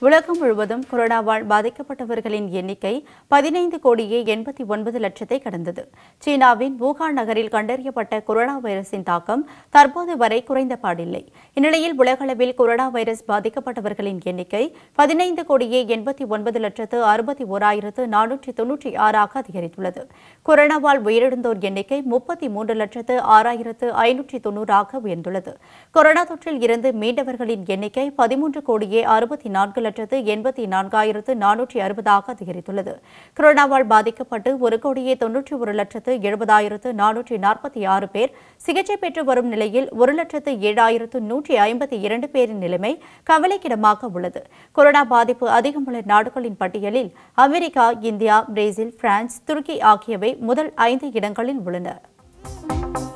உலகம் முழுவதும் கொரோனாவால் பாதிக்கப்பட்டவர்களின் எண்ணிக்கை பதினைந்து கோடியே எண்பத்தி ஒன்பது லட்சத்தை கடந்தது சீனாவின் வூகான் நகரில் கண்டறியப்பட்ட கொரோனா வைரஸின் தாக்கம் தற்போது வரை குறைந்த பாடில்லை இந்நிலையில் உலகளவில் கொரோனா வைரஸ் பாதிக்கப்பட்டவர்களின் எண்ணிக்கை பதினைந்து கோடியே எண்பத்தி ஒன்பது லட்சத்து அறுபத்தி ஓராயிரத்து நானூற்றி தொன்னூற்றி ஆறாக அதிகரித்துள்ளது கொரோனாவால் உயிரிழந்தோர் எண்ணிக்கை முப்பத்தி மூன்று லட்சத்து ஆறாயிரத்து ஐநூற்றி தொன்னூறாக உயர்ந்துள்ளது கொரோனா தொற்றில் இருந்து மீண்டவர்களின் எண்ணிக்கை பதிமூன்று கோடியே அறுபத்தி நான்கு லட்சத்து எண்பத்தி நான்காயிரத்து நானூற்றி அறுபதாக அதிகரித்துள்ளது கொரோனாவால் பாதிக்கப்பட்டு ஒரு கோடியே தொன்னூற்றி ஒரு லட்சத்து எழுபதாயிரத்து நானூற்றி நாற்பத்தி ஆறு பேர் சிகிச்சை பெற்று வரும் நிலையில் ஒரு லட்சத்து ஏழாயிரத்து நூற்றி ஐம்பத்தி இரண்டு பேரின் நிலைமை கவலைக்கிடமாக உள்ளது கொரோனா பாதிப்பு அதிகமுள்ள நாடுகளின் பட்டியலில் அமெரிக்கா இந்தியா பிரேசில் பிரான்ஸ் துருக்கி ஆகியவை முதல் ஐந்து இடங்களில் உள்ளன